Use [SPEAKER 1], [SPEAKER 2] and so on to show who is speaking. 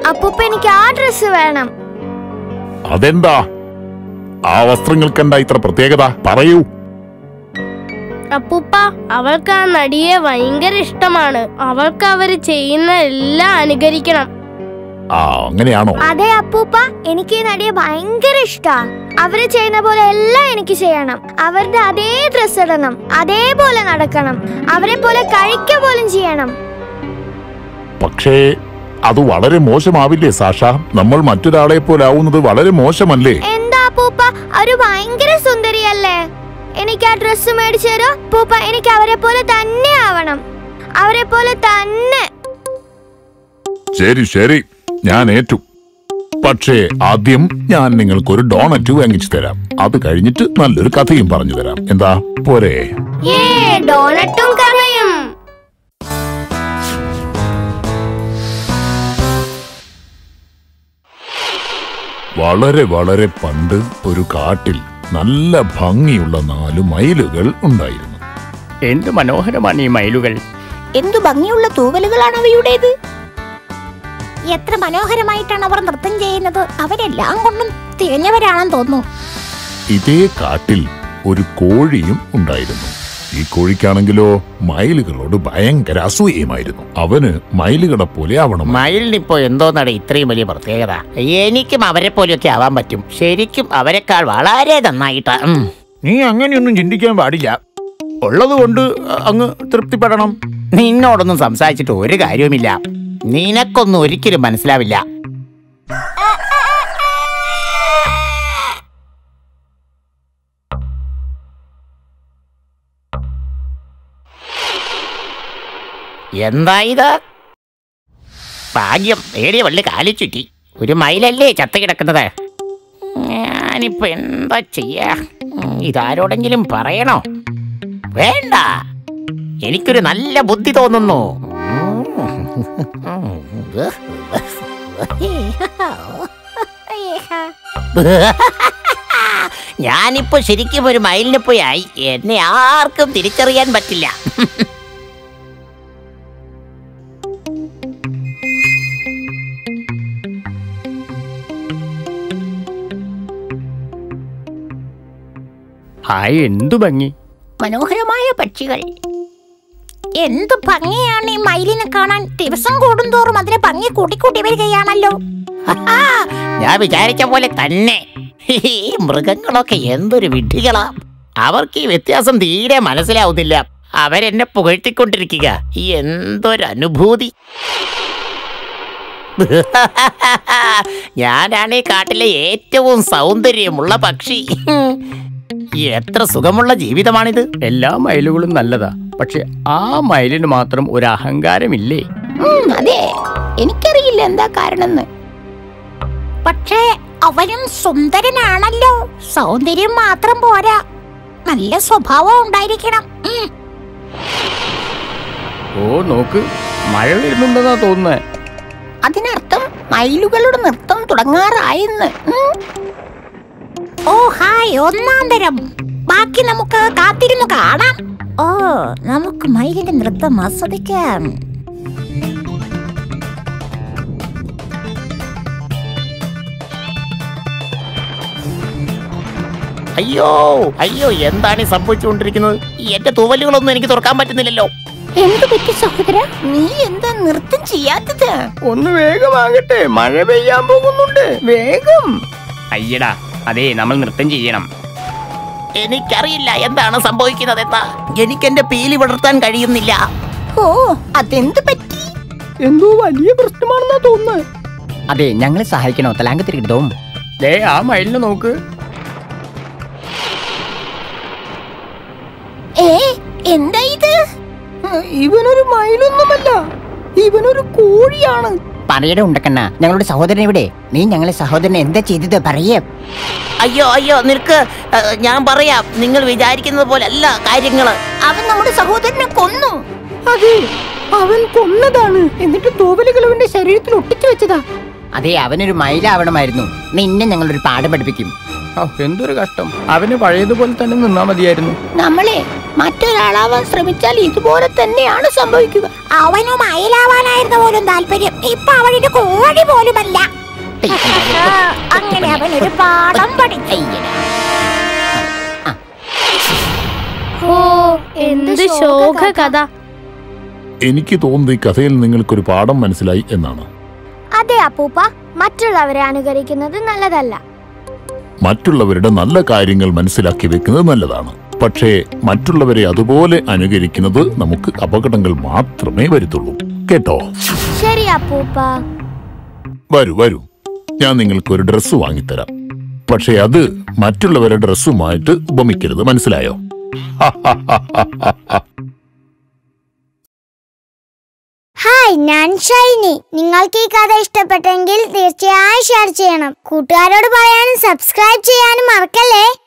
[SPEAKER 1] അപ്പൂപ്പ എനിക്ക് ആ ഡ്രസ്സ് വേണം
[SPEAKER 2] അതെന്താ ആ വസ്ത്രങ്ങൾക്കെന്താ ഇത്ര പ്രത്യേകത പറയൂ
[SPEAKER 3] അപ്പൂപ്പ അവൾക്ക് ആ നടിയെ ഭയങ്കര ഇഷ്ടമാണ് അവൾക്ക് അവര് ചെയ്യുന്ന എല്ലാം അനുകരിക്കണം
[SPEAKER 2] ആ അങ്ങനെയാണോ
[SPEAKER 1] അതെ അപ്പൂപ്പ എനിക്ക് ഈ നടിയെ ഭയങ്കര ഇഷ്ടാ അവര് ചെയ്യുന്ന പോലെ എല്ലാം എനിക്ക് ചെയ്യണം അവരുടെ അതേ ഡ്രസ് ഇടണം അതേപോലെ നടക്കണം അവരെ പോലെ കഴിക്കുക പോലും ചെയ്യണം
[SPEAKER 2] പക്ഷേ അത് വളരെ മോശമാവില്ലേ സാഷ നമ്മൾ മറ്റൊരാളെ പോലെ ആവുന്നത് വളരെ മോശമല്ലേ
[SPEAKER 1] എന്താ അപ്പൂപ്പ അവര് ഭയങ്കര സുന്ദരിയല്ലേ എനിക്ക് ആ ഡ്രസ്സ് മേടിച്ചു തരോ അപ്പൂപ്പ എനിക്ക് അവരെ പോലെ തന്നെ ആവണം അവരെ പോലെ തന്നെ
[SPEAKER 2] ശരി ശരി ഞാൻ ഏറ്റു പക്ഷേ ആദ്യം ഞാൻ നിങ്ങൾക്ക് ഒരു ഡോണറ്റ് വാങ്ങിച്ചു തരാം അത് കഴിഞ്ഞിട്ട് നല്ലൊരു കഥയും പറഞ്ഞു തരാം എന്താ പോരെ
[SPEAKER 1] ഏ ഡോണറ്റും കഥയും
[SPEAKER 2] വളരെ വളരെ പണ്ട് ഒരു കാട്ടിൽ നല്ല ഭംഗിയുള്ള നാല് മയിലുകൾ ഉണ്ടായിരുന്നു
[SPEAKER 4] എന്ത് മനോഹരമാണ് ഈ മയിലുകൾ
[SPEAKER 5] എന്തു ഭംഗിയുള്ള തൂവലുകളാണ് അവയുടേത് എത്ര മനോഹരമായിട്ടാണ് അവർ നൃത്തം ചെയ്യുന്നത് അവരെല്ലാം കൊണ്ടും തികഞ്ഞവരാണെന്ന് തോന്നുന്നു
[SPEAKER 2] ഇതേ കാട്ടിൽ ഒരു കോഴിയും ഉണ്ടായിരുന്നു ഈ കോഴിക്കാണെങ്കിലോ മയിലുകളോട് ഭയങ്കര അസൂയമായിരുന്നു അവന് മയിലുകളെ പോലെ ആവണം
[SPEAKER 6] മയിലിനിപ്പോ എന്തോന്നാണ് ഇത്രയും വലിയ പ്രത്യേകത എനിക്കും അവരെ പോലെയൊക്കെ ആവാൻ പറ്റും ശരിക്കും അവരെക്കാൾ വളരെ നന്നായിട്ടാ ഉം.
[SPEAKER 4] നീ അങ്ങനെയൊന്നും ചിന്തിക്കാൻ പാടില്ല ഉള്ളത് കൊണ്ട് അങ്ങ് തൃപ്തിപ്പെടണം
[SPEAKER 6] നിന്നോടൊന്നും സംസാരിച്ചിട്ട് ഒരു കാര്യവുമില്ല നിനക്കൊന്നും ഒരിക്കലും മനസ്സിലാവില്ല എന്താ ഇത് ഭാഗ്യം ഏടിയ വള്ളി കാലി ചുറ്റി ഒരു മയിലല്ലേ ചത്ത കിടക്കുന്നത് ഞാനിപ്പോ എന്താ ചെയ്യാ ഉം, ഇതാരോടെങ്കിലും പറയണോ വേണ്ട എനിക്കൊരു നല്ല ബുദ്ധി തോന്നുന്നു ഞാനിപ്പോ ശരിക്കും ഒരു മയിലിനെ പോയി ആയി എന്നെ ആർക്കും തിരിച്ചറിയാൻ പറ്റില്ല
[SPEAKER 4] ഹായ് എന്തു ഭംഗി
[SPEAKER 5] മനോഹരമായ പക്ഷികൾ എന്ത് ഭംഗിയാണ് ഈ മയിലിനെ കാണാൻ ദിവസം കൂടുന്തോറും അതിനെ ഭംഗി കൂട്ടിക്കൂട്ടി വരികയാണല്ലോ
[SPEAKER 6] ഞാൻ വിചാരിച്ച പോലെ തന്നെ ഈ മൃഗങ്ങളൊക്കെ എന്തൊരു വിഡ്ഢികളാ അവർക്ക് ഈ വ്യത്യാസം തീരെ മനസ്സിലാവുന്നില്ല അവരെന്നെ പുകഴ്ത്തിക്കൊണ്ടിരിക്കുക എന്തൊരു അനുഭൂതി ഞാനാണ് ഈ കാട്ടിലെ ഏറ്റവും സൗന്ദര്യമുള്ള പക്ഷി എത്ര സുഖമുള്ള ജീവിതമാണിത്
[SPEAKER 4] എല്ലാ മയിലുകളും നല്ലതാ പക്ഷെ ആ മയിലിന് മാത്രം ഒരു അഹങ്കാരമില്ലേ
[SPEAKER 5] ഉം, അതെ എനിക്കറിയില്ല എന്താ കാരണമെന്ന് പക്ഷേ അവനും സുന്ദരനാണല്ലോ സൗന്ദര്യം മാത്രം പോരാ നല്ല സ്വഭാവം ഉണ്ടായിരിക്കണം ഉം.
[SPEAKER 4] ഓ നോക്ക് മഴ വരുന്നുണ്ടെന്നാ തോന്നുന്നേ
[SPEAKER 5] അതിനർത്ഥം മയിലുകളുടെ നൃത്തം തുടങ്ങാറായെന്ന് ഉം. ഓ ഹായ് ഒന്നാം തരം ബാക്കി നമുക്ക് കാത്തിരുന്നു കാണാം ഓ നമുക്ക് മയിലിന്റെ നൃത്തം ആസ്വദിക്കാം
[SPEAKER 6] അയ്യോ അയ്യോ എന്താണ് ഈ സംഭവിച്ചുകൊണ്ടിരിക്കുന്നത് എന്റെ തൂവലുകളൊന്നും എനിക്ക് തുറക്കാൻ പറ്റുന്നില്ലല്ലോ
[SPEAKER 5] എന്തു പറ്റി സഹോദര നീ എന്താ നൃത്തം ചെയ്യാത്തത്
[SPEAKER 4] ഒന്ന് വേഗമാകട്ടെ മഴ പെയ്യാൻ പോകുന്നുണ്ട് വേഗം അയ്യടാ അതെ നമ്മൾ നൃത്തം ചെയ്യണം
[SPEAKER 6] എനിക്കറിയില്ല എന്താണ് സംഭവിക്കുന്നത് എന്താ എനിക്ക് എന്റെ പീലി വിടർത്താൻ കഴിയുന്നില്ല
[SPEAKER 5] ഓ അതെന്ത് പറ്റി
[SPEAKER 4] എന്തോ വലിയ പ്രശ്നമാണെന്നാ തോന്നുന്നത് അതെ ഞങ്ങളെ സഹായിക്കണോ തലാങ്കത്തിരിക്കട്ടോ ദേ ആ മയിലിനെ നോക്ക്
[SPEAKER 5] ഏ എന്താ ഇത്
[SPEAKER 4] ഇവനൊരു മയിലൊന്നുമല്ല ഇവനൊരു കോഴിയാണ്
[SPEAKER 7] പറയട ഉണ്ടക്കണ്ണ ഞങ്ങളുടെ സഹോദരൻ എവിടെ നീ ഞങ്ങളെ സഹോദരനെ എന്താ ചെയ്തത് പറയേ
[SPEAKER 6] അയ്യോ അയ്യോ നിനക്ക് ഏഹ്, ഞാൻ പറയാം നിങ്ങൾ വിചാരിക്കുന്നത് പോലെ അല്ല കാര്യങ്ങള്
[SPEAKER 5] അവൻ നമ്മുടെ സഹോദരനെ കൊന്നു
[SPEAKER 4] അതെ അവൻ കൊന്നതാണ് എന്നിട്ട് തൂവലുകൾ അവന്റെ ശരീരത്തിൽ ഒട്ടിച്ചു വെച്ചതാ
[SPEAKER 7] അതെ അവനൊരു മയിലാവണമായിരുന്നു നിന്നെ ഞങ്ങളൊരു പാഠം പഠിപ്പിക്കും
[SPEAKER 4] എന്തൊരു കഷ്ടം അവന് പഴയതുപോലെ തന്നെ നിന്നാ മതിയായിരുന്നു
[SPEAKER 5] നമ്മളെ
[SPEAKER 7] മറ്റൊരാളാവാൻ ശ്രമിച്ചാൽ ഇതുപോലെ തന്നെയാണ് സംഭവിക്കുക
[SPEAKER 5] അവനും അയലാവാനായിരുന്നു പോലും താല്പര്യം ഇപ്പൊ അവനൊരു കോഴി പോലുമല്ല അങ്ങനെ അവൻ ഒരു പാഠം പഠിച്ചു
[SPEAKER 3] ഓ എന്ത് ശോക കഥ
[SPEAKER 2] എനിക്ക് തോന്നുന്നത് ഈ കഥയിൽ നിങ്ങൾക്കൊരു പാഠം മനസ്സിലായി എന്നാണ്
[SPEAKER 1] അതെ അപ്പൂപ്പ മറ്റുള്ളവരെ അനുകരിക്കുന്നത് നല്ലതല്ല
[SPEAKER 2] മറ്റുള്ളവരുടെ നല്ല കാര്യങ്ങൾ മനസ്സിലാക്കി വെക്കുന്നത് നല്ലതാണ് പക്ഷേ മറ്റുള്ളവരെ അതുപോലെ അനുകരിക്കുന്നത് നമുക്ക് അപകടങ്ങൾ മാത്രമേ വരുത്തുള്ളൂ കേട്ടോ
[SPEAKER 1] ശരി അപ്പൂപ്പ
[SPEAKER 2] വരൂ വരൂ ഞാൻ നിങ്ങൾക്ക് ഒരു ഡ്രസ്സ് വാങ്ങിത്തരാം പക്ഷേ അത് മറ്റുള്ളവരുടെ ഡ്രസ്സുമായിട്ട് ഉപമിക്കരുത് മനസ്സിലായോ
[SPEAKER 1] ഹായ് ഞാൻ ഷൈനി നിങ്ങൾക്ക് ഈ കഥ ഇഷ്ടപ്പെട്ടെങ്കിൽ തീർച്ചയായും ഷെയർ ചെയ്യണം കൂട്ടുകാരോട് പറയാനും സബ്സ്ക്രൈബ് ചെയ്യാനും മറക്കല്ലേ